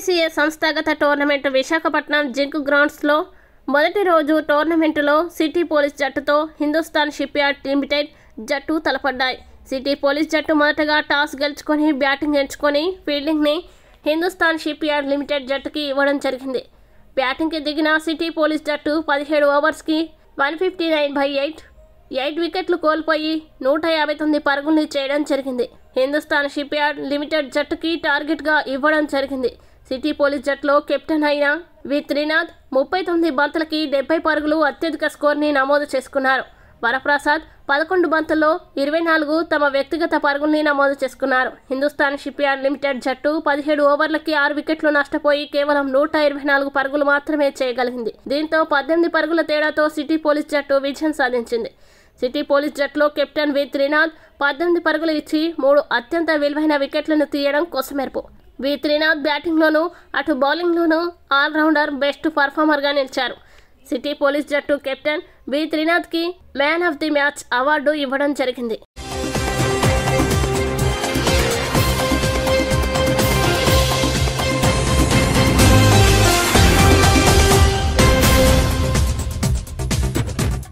BCCA సంస్థాగత tournament Visakhapatnam zinc గ్రౌండ్స్లో మొదటి రోజు టోర్నమెంటులో సిటీ పోలీస్ జట్టుతో హిందుస్థాన్ షిప్యార్డ్ లిమిటెడ్ జట్టు తలపడ్డాయి సిటీ పోలీస్ జట్టు మొదటగా టాస్ గెలుచుకొని బ్యాటింగ్ ఎంచుకొని ఫీల్డింగ్ని హిందుస్థాన్ షిప్యార్డ్ లిమిటెడ్ జట్టుకి ఇవ్వడం జరిగింది బ్యాటింగ్కి దిగిన సిటీ పోలీస్ జట్టు పదిహేడు ఓవర్స్కి one fifty nine by eight eight వికెట్లు కోల్పోయి నూట యాభై తొమ్మిది పరుగుల్ని చేయడం జరిగింది హిందుస్థాన్ షిప్యార్డ్ లిమిటెడ్ జట్టుకి టార్గెట్గా ఇవ్వడం జరిగింది సిటీ పోలీస్ జట్టులో కెప్టెన్ అయిన వి త్రినాథ్ ముప్పై తొమ్మిది బంతులకి డెబ్బై పరుగులు అత్యధిక స్కోర్ని నమోదు చేసుకున్నారు వరప్రసాద్ పదకొండు బంతుల్లో ఇరవై నాలుగు తమ వ్యక్తిగత పరుగుల్ని నమోదు చేసుకున్నారు హిందుస్థాన్ షిప్యార్డ్ లిమిటెడ్ జట్టు పదిహేడు ఓవర్లకి ఆరు వికెట్లు నష్టపోయి కేవలం నూట ఇరవై నాలుగు పరుగులు మాత్రమే చేయగలిగింది దీంతో పద్దెనిమిది పరుగుల తేడాతో సిటీ పోలీస్ జట్టు విజయం సాధించింది సిటీ పోలీస్ జట్టులో కెప్టెన్ వి త్రినాథ్ పద్దెనిమిది పరుగులు ఇచ్చి మూడు అత్యంత విలువైన వికెట్లను తీయడం కొసమెరుపు వి త్రినాథ్ బ్యాటింగ్లోనూ అటు బౌలింగ్లోనూ ఆల్రౌండర్ బెస్ట్ పర్ఫార్మర్గా నిలిచారు సిటీ పోలీస్ జట్టు కెప్టెన్ వి త్రినాథ్కి man of the match award ఇవ్వడం జరిగింది